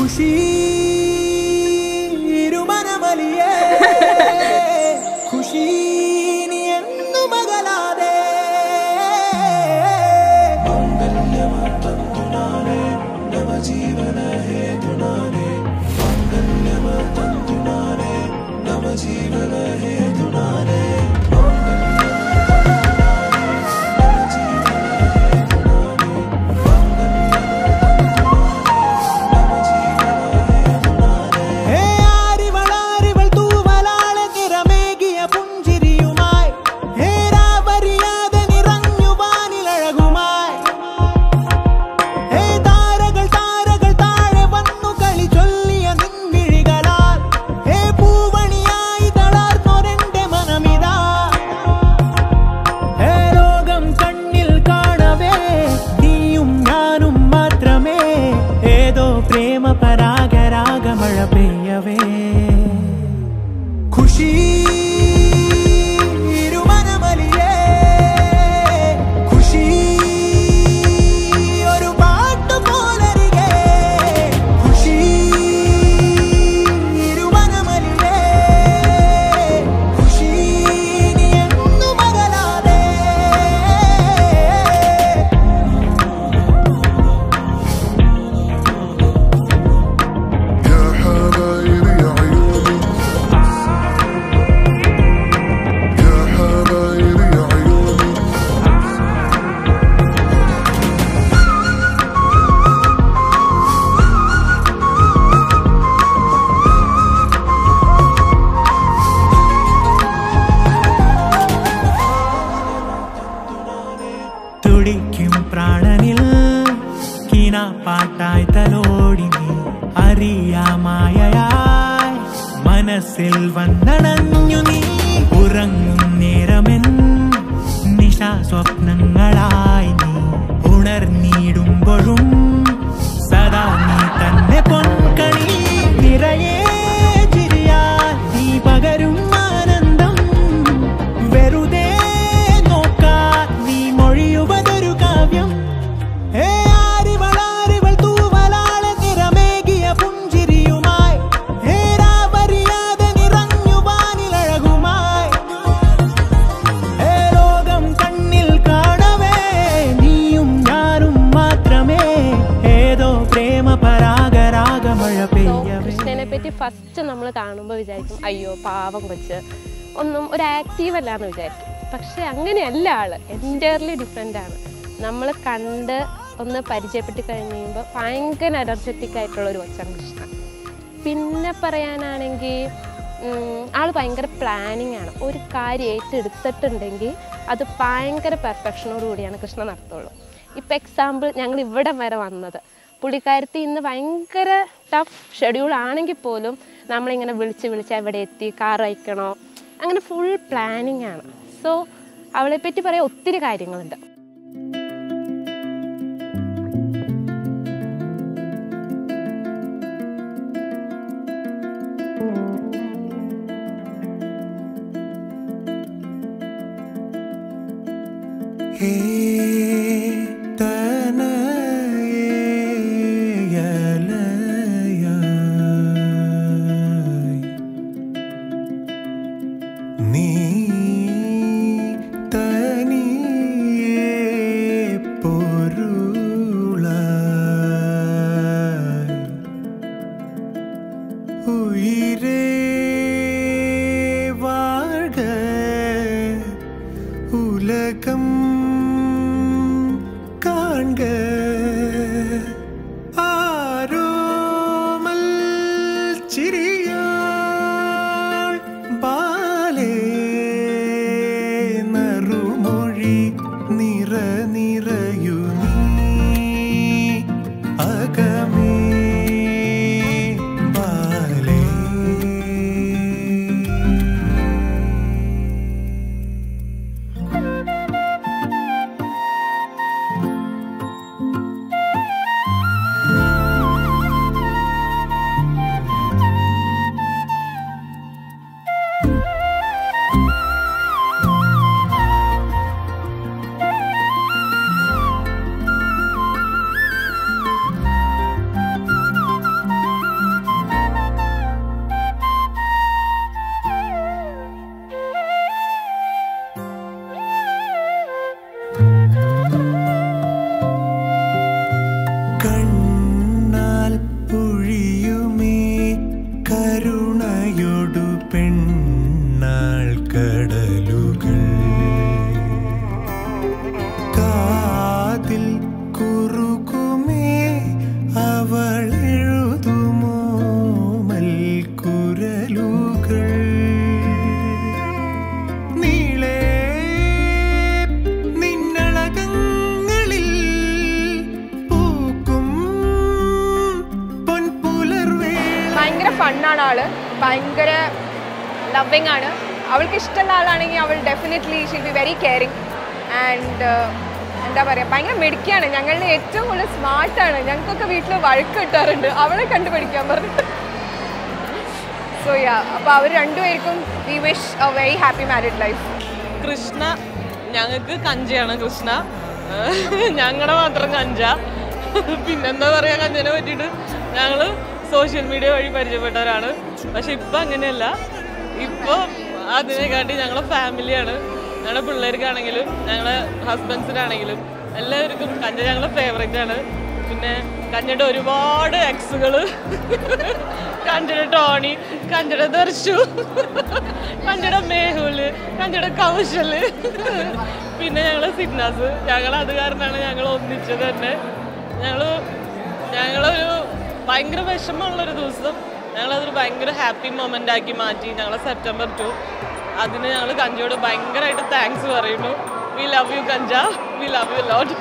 ಖುಷಿ ഇരുമനമലിയേ ಖುಷಿ നീ എന്നു മകലാതെ ഹേ ആരിവളാരിവൾ തൂവലാളെ നിറമേകിയ പുഞ്ചിരിയുമായി ഹേ രാവറിയാതെ നിറഞ്ഞു വാനിലഴകുമായി ഹേ താരകൾ താരകൾ താഴെ വന്നു കളി ചൊല്ലിയ നിൻവിഴികളാൽ ഹേ പൂവണിയായി തളർന്നൊരെന്റെ മനമിതാ ഹേ ലോകം കണ്ണിൽ കാണവേ നീയും ഞാനും മാത്രമേ ഏതോ പ്രേമ പരാഗരാഗമഴ പെയ്യവേ ಖುಷಿ ഇരുമനമലിയേ ಖುಷಿ ഒരു പാട്ടു പോലരികെ ಖುಷി ഇരുമനമലിയേ ಖುಷಿ നീ എന്നു മകലാതെ يا حبايبي يا عيوني يا حبايبي يا عيوني തുടിക്കും പ്രാണനിൽ കിന പാട്ടായി തലോടി നീ അറിയാമായയായി മനസ്സിൽ വന്നണഞ്ഞു നീ ഉറങ്ങും നേരമെൻ നിശാ സ്വപ്നങ്ങളായി നീ ഉണർന്നിടുമ്പോഴും സദാ നീ തന്നെ പൊൻകണി നിറയെ ചിരിയാ നീ പകരും ആനന്ദം വെറുതെ നോക്കാ നീ മൊഴിയുവതൊരു കാവ്യം ഹേ ആരിവളാരിവൾ തൂവലാളെ നിറമേകിയ പുഞ്ചിരിയുമായി ഹേ രാവറിയാതെ നിറഞ്ഞു വാനിലഴകുമായി ഹേ ലോകം കണ്ണിൽ കാണവേ നീയും ഞാനും മാത്രമേ ഏതോ പ്രേമ പരാഗരാഗമഴ സോ പെയ്യവേ കൃഷ്ണനെ പറ്റി ഫസ്റ്റ് നമ്മൾ കാണുമ്പോൾ വിചാരിക്കും അയ്യോ പാവം കൊച്ച് ഒന്നും ഒരു ആക്റ്റീവ് അല്ല എന്ന് വിചാരിക്കും പക്ഷെ അങ്ങനെയല്ല ആള് എൻറ്റയർലി ഡിഫറെൻ്റ് ആണ് നമ്മൾ കണ്ട് ഒന്ന് പരിചയപ്പെട്ട് കഴിഞ്ഞ് കഴിയുമ്പോൾ ഭയങ്കര എനർജറ്റിക് ആയിട്ടുള്ള ഒരു കൊച്ചാണ് കൃഷ്ണ പിന്നെ പറയാനാണെങ്കിൽ ആൾ ഭയങ്കര പ്ലാനിങ് ആണ് ഒരു കാര്യം ഏറ്റെടുത്തിട്ടുണ്ടെങ്കിൽ അത് ഭയങ്കര പെർഫെക്ഷനോട് കൂടിയാണ് കൃഷ്ണ നടത്തുള്ളൂ ഇപ്പം എക്സാമ്പിൾ ഞങ്ങൾ ഇവിടെ വരെ വന്നത് പുള്ളിക്കാരത്തി ഇന്ന് ഭയങ്കര ടഫ് ഷെഡ്യൂൾ ആണെങ്കിൽ പോലും നമ്മളിങ്ങനെ വിളിച്ച് വിളിച്ച് എവിടെ എത്തി കാർ അയക്കണോ അങ്ങനെ ഫുൾ പ്ലാനിങ് ആണ് സോ അവളെപ്പറ്റി പറയാൻ ഒത്തിരി കാര്യങ്ങളുണ്ട് ഹേ തനയലയായി നീ തനിയെ പൊരുളായി ഉയിരേ വാഴ്ക ഉലകം കാൺക ആരോമൽ ചിരിയാൾ ബാലേ നറുമൊഴി നിറ നിറയു നീ അകമേ ബാലേ തുണയൊടു പെണ്ണാൾ കടലുകൾ കാതിൽ കുറുകുമേ അവൾ എഴുതുമോ മൽക്കുരലുകൾ നീളേ നിന്നളകങ്ങളിൽ പൂക്കും പൊൻപുലർവേള ഭയങ്കര ഫണ്ണാണ് ആള് ഭയങ്കര ലവിങ് ആണ് അവൾക്ക് ഇഷ്ടമുള്ള ആളാണെങ്കിൽ അവൾ definitely she'll be very caring and എന്താ പറയുക ഭയങ്കര മിടുക്കിയാണ് ഞങ്ങളുടെ ഏറ്റവും കൂടുതൽ സ്മാർട്ടാണ് ഞങ്ങൾക്കൊക്കെ വീട്ടിൽ വഴക്ക് കിട്ടാറുണ്ട് അവളെ കണ്ടുപിടിക്കാൻ പറഞ്ഞിട്ട് സോ യാ അപ്പോൾ അവർ രണ്ടുപേർക്കും we wish a very happy married life Krishna ഞങ്ങൾക്ക് കഞ്ചയാണ് കൃഷ്ണ ഞങ്ങളുടെ മാത്രം കഞ്ച പിന്നെന്താ പറയാ കഞ്ചനെ പറ്റിയിട്ട് ഞങ്ങൾ സോഷ്യൽ മീഡിയ വഴി പരിചയപ്പെട്ടവരാണ് പക്ഷെ ഇപ്പം അങ്ങനെയല്ല ഇപ്പോൾ അതിനെക്കാട്ടി ഞങ്ങളെ ഫാമിലിയാണ് ഞങ്ങളുടെ പിള്ളേർക്കാണെങ്കിലും ഞങ്ങളുടെ ഹസ്ബൻഡ്സിനാണെങ്കിലും എല്ലാവർക്കും കഞ്ച ഞങ്ങളെ ഫേവറേറ്റ് ആണ് പിന്നെ കഞ്ചയുടെ ഒരുപാട് എക്സുകൾ കഞ്ചയുടെ ടോണി കഞ്ചയുടെ ദർശു കഞ്ചയുടെ മേഹുല് കഞ്ചയുടെ കൗശല് പിന്നെ ഞങ്ങള് സിഗ്നാസ് ഞങ്ങൾ അത് കാരണമാണ് ഞങ്ങൾ ഒന്നിച്ചത് തന്നെ ഞങ്ങൾ ഞങ്ങളൊരു ഭയങ്കര വിഷമമുള്ളൊരു ദിവസം ഞങ്ങളതൊരു ഭയങ്കര ഹാപ്പി മൊമെൻ്റ് ആക്കി മാറ്റി ഞങ്ങൾ സെപ്റ്റംബർ ടു അതിന് ഞങ്ങൾ കഞ്ചയോട് ഭയങ്കരമായിട്ട് താങ്ക്സ് പറയുന്നു we love you Kancha we love you lot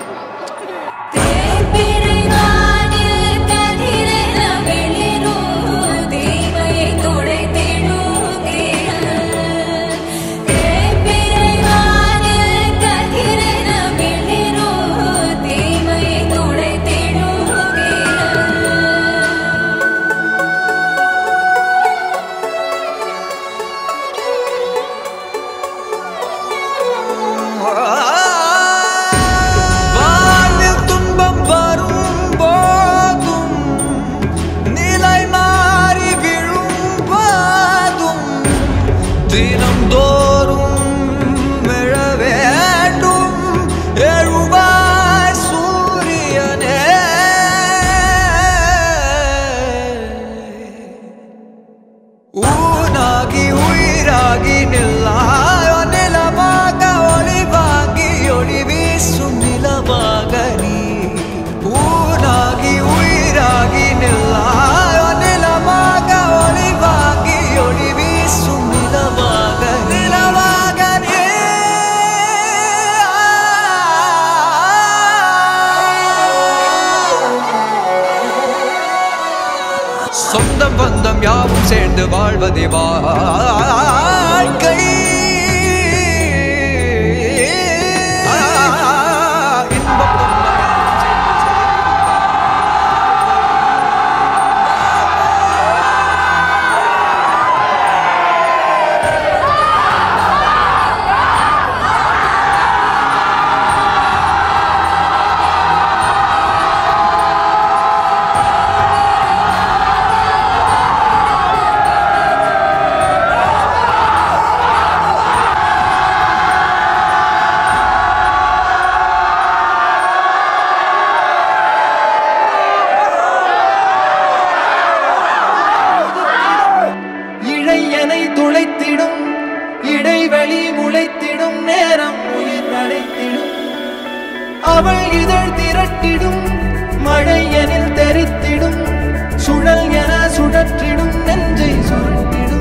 வாழ்வில் துன்பம் வரும் போதும் நிலை மாறி விழும் போதும் தினம்தோறும் எழ வேண்டும் எழுவாய் சூரியனே ஊனாகி உயிராகி நில்லாயோ நிலமாக ஒளிவாங்கி ஒளி வீசும் நிலமாக நீ ஊனாகி உயிராகி நில்லாயோ நிலமாக ஒளிவாங்கி ஒளி வீசும் நிலமாக நிலமாக நீ சொந்தம் பந்தம் யாவும் சேர்ந்து வாழ்வதே வாழ்க்கை இன்பம் துன்பம் யாவும் சேர்ந்து இழையனை துளைத்திடும் இடைவெளி முளைத்திடும் நேரம் உயிர் அடைத்திடும் அவள் இதழ் திரட்டிடும் மழையனில் தெரித்திடும் சுழல் என சுழற்றிடும் நெஞ்சை சுருட்டிடும்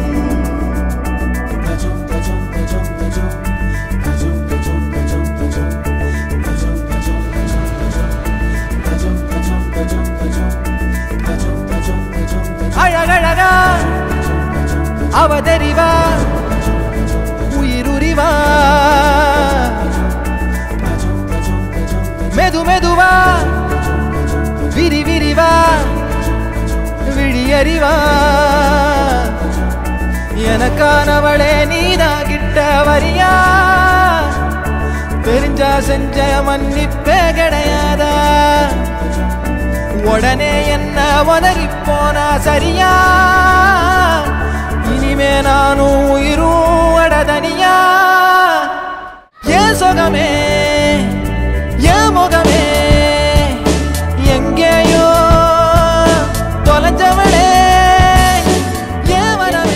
அழகழகா அவதறிவா உயிருரிவா மெது மெதுவா விரி விரிவா விழியறிவா எனக்கானவளே நீதாகிட்ட வரியா தெரிஞ்சா செஞ்ச மன்னிப்பே கிடையாதா உடனே என்ன உதறி போனா சரியா இனிமே நானும் உயிரும் அடதனியா ஏன் சுகமே ஏன் முகமே எங்கேயோ தொலைஞ்சவளே ஏன் மனமே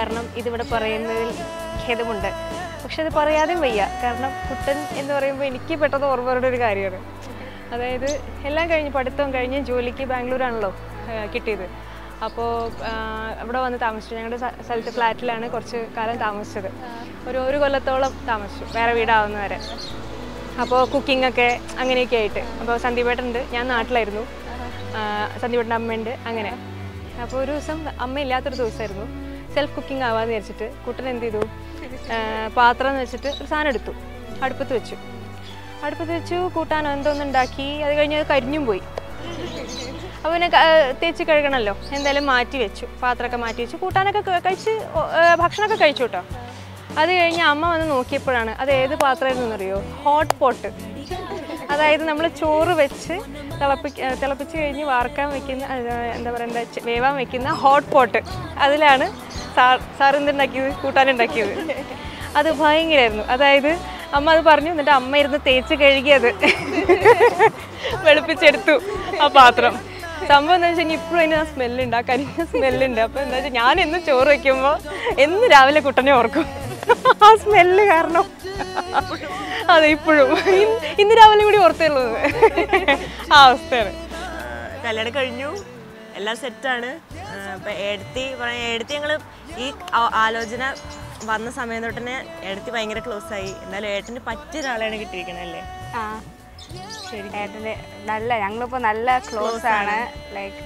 കാരണം ഇതിവിടെ പറയുന്നതിൽ ഖേദമുണ്ട് പക്ഷെ അത് പറയാതെയും വയ്യ കാരണം കുട്ടൻ എന്ന് പറയുമ്പോൾ എനിക്ക് പെട്ടെന്ന് ഓർമ്മ വരുന്ന ഒരു കാര്യമാണ് അതായത് എല്ലാം കഴിഞ്ഞ് പഠിത്തം കഴിഞ്ഞ് ജോലിക്ക് ബാംഗ്ലൂരാണല്ലോ ആ, കിട്ടിയത് അപ്പോൾ അവിടെ വന്ന് താമസിച്ചു ഞങ്ങളുടെ സ്ഥ- സ്ഥലത്ത് ഫ്ലാറ്റിലാണ് കുറച്ച് കാലം താമസിച്ചത് ഒരു ഒരു കൊല്ലത്തോളം താമസിച്ചു വേറെ വീടാവുന്നവരെ അപ്പോൾ കുക്കിംഗ് ഒക്കെ അങ്ങനെയൊക്കെ ആയിട്ട് അപ്പോൾ സന്ദീപേട്ടുണ്ട് ഞാൻ നാട്ടിലായിരുന്നു സന്ദീപേട്ടൻ്റെ അമ്മയുണ്ട് അങ്ങനെ അപ്പോൾ ഒരു ദിവസം അമ്മ ഇല്ലാത്തൊരു ദിവസമായിരുന്നു സെൽഫ് കുക്കിംഗ് ആവാന്ന് വിചാരിച്ചിട്ട് കുട്ടൻ എന്ത് ചെയ്തു ആ, പാത്രം എന്ന് വെച്ചിട്ട് ഒരു സാധനം എടുത്തു അടുപ്പത്ത് വെച്ചു അടുപ്പത്ത് വെച്ചു കൂട്ടാൻ എന്തോന്ന് ഉണ്ടാക്കി അത് കഴിഞ്ഞ് അത് കരിഞ്ഞും പോയി അപ്പോൾ പിന്നെ ക- തേച്ച് കഴുകണമല്ലോ എന്തായാലും മാറ്റി വെച്ചു പാത്രമൊക്കെ മാറ്റി വെച്ചു കൂട്ടാനൊക്കെ ക- കഴിച്ച് ഒ- ഏ, ഭക്ഷണമൊക്കെ കഴിച്ചു കേട്ടോ അത് കഴിഞ്ഞ് അമ്മ വന്ന് നോക്കിയപ്പോഴാണ് അത് ഏത് പാത്രമായിരുന്നു അറിയോ ഹോട്ട് പോട്ട് അതായത് നമ്മൾ ചോറ് വെച്ച് തിളപ്പിക്ക ഏ, തിളപ്പിച്ച് കഴിഞ്ഞ് വാർക്കാൻ വെക്കുന്ന അത് എന്താ പറയുക വേവാൻ വെക്കുന്ന ഹോട്ട് പോട്ട് അതിലാണ് സാർ സാർ എന്തുണ്ടാക്കിയത് കൂട്ടാനുണ്ടാക്കിയത് അത് ഭയങ്കരമായിരുന്നു അതായത് അമ്മ അത് പറഞ്ഞു എന്നിട്ട് അമ്മ ഇരുന്ന് തേച്ച് കഴുകിയത് വെളുപ്പിച്ചെടുത്തു ആ പാത്രം സംഭവം എന്താ വെച്ചാൽ ഇപ്പോഴും അതിന് ആ സ്മെല്ലുണ്ട് ആ കരിഞ്ഞ സ്മെല്ലുണ്ട് അപ്പോൾ എന്താ വെച്ചാൽ ഞാൻ എന്ന് ചോറ് വയ്ക്കുമ്പോൾ എന്ന് രാവിലെ കുട്ടനെ ഓർക്കും ആ സ്മെല്ല് കാരണം അതെ ഇപ്പോഴും ഇന്ന് ഇന്ന് രാവിലെ കൂടി ഓർത്തുള്ളൂ ആ അവസ്ഥയാണ് കല്യാണം കഴിഞ്ഞു എല്ലാം സെറ്റാണ് ഇപ്പം എടുത്തി പറഞ്ഞ എടുത്തി ഞങ്ങൾ ഈ ആ- ആലോചന വന്ന സമയം തൊട്ട് തന്നെ എടുത്തി ഭയങ്കര ക്ലോസ് ആയി എന്നാലും ഏട്ടന് പറ്റിയ ഒരാളെയാണ് കിട്ടിയിരിക്കണത് അല്ലേ ആ ഏട്ടന് നല്ല ഞങ്ങളിപ്പോൾ നല്ല ക്ലോസ് ആണ് ലൈക്ക്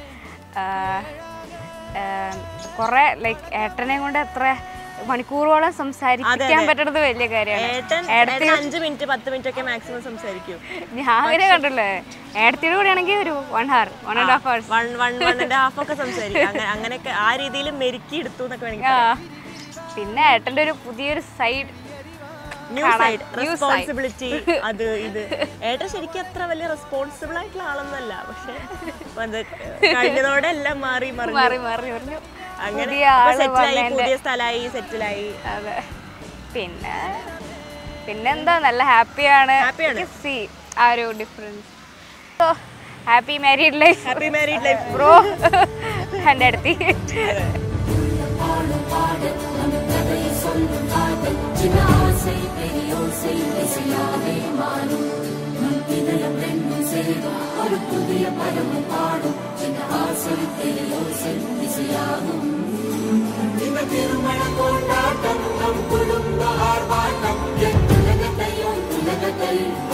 കുറെ ലൈക്ക് ഏട്ടനെ കൊണ്ട് എത്ര മണിക്കൂറോളം സംസാരിക്കാൻ പറ്റുന്നത് വലിയ ഏട്ടൻ കാര്യമാണ് ഏട്ടൻ അഞ്ച് മിനിറ്റ് പത്ത് മിനിറ്റ് ഒക്കെ മാക്സിമം സംസാരിക്കും ഞാൻ അങ്ങനെ കണ്ടില്ലേ ഏടത്തിയുടെ കൂടെയാണെങ്കിൽ ഒരു one hour one and half hours one one one and half ഒക്കെ സംസാരിക്കും അങ്ങനെ അങ്ങനെയൊക്കെ ആ രീതിയിൽ മെരുക്കി എടുത്തു എന്നൊക്കെ വേണമെങ്കിൽ ആ പറയാം. പിന്നെ ഏട്ടൻ്റെ ഒരു പുതിയൊരു സൈഡ് ന്യൂ കാണാൻ- സൈഡ് new side. റെസ്പോൺസിബിലിറ്റി അത് ഇത് ഏട്ടൻ ശരിക്കും അത്ര വലിയ റെസ്പോൺസിബിൾ ആയിട്ടുള്ള ആളൊന്നല്ല പക്ഷെ അത് കഴിഞ്ഞതോടെ എല്ലാം മാറി മാറി മറിഞ്ഞു മാറി പറഞ്ഞു അങ്ങനെ പുതിയ ഇപ്പൊ ആള് സെറ്റിലായി വന്നതിന്റെ- പുതിയ സ്ഥലമായി സെറ്റിലായി അതെ പിന്നെ പിന്നെന്താ നല്ല ഹാപ്പിയാണ് ഹാപ്പിയാണ്. സി ആ ഒരു difference happy married life happy married life bro എൻ്റെ അടുത്ത് திருமண கொண்டாட்டம் நம் குடும்ப ஆர்ப்பாட்டம் என் உலகத்தையும் உலகத்தையும்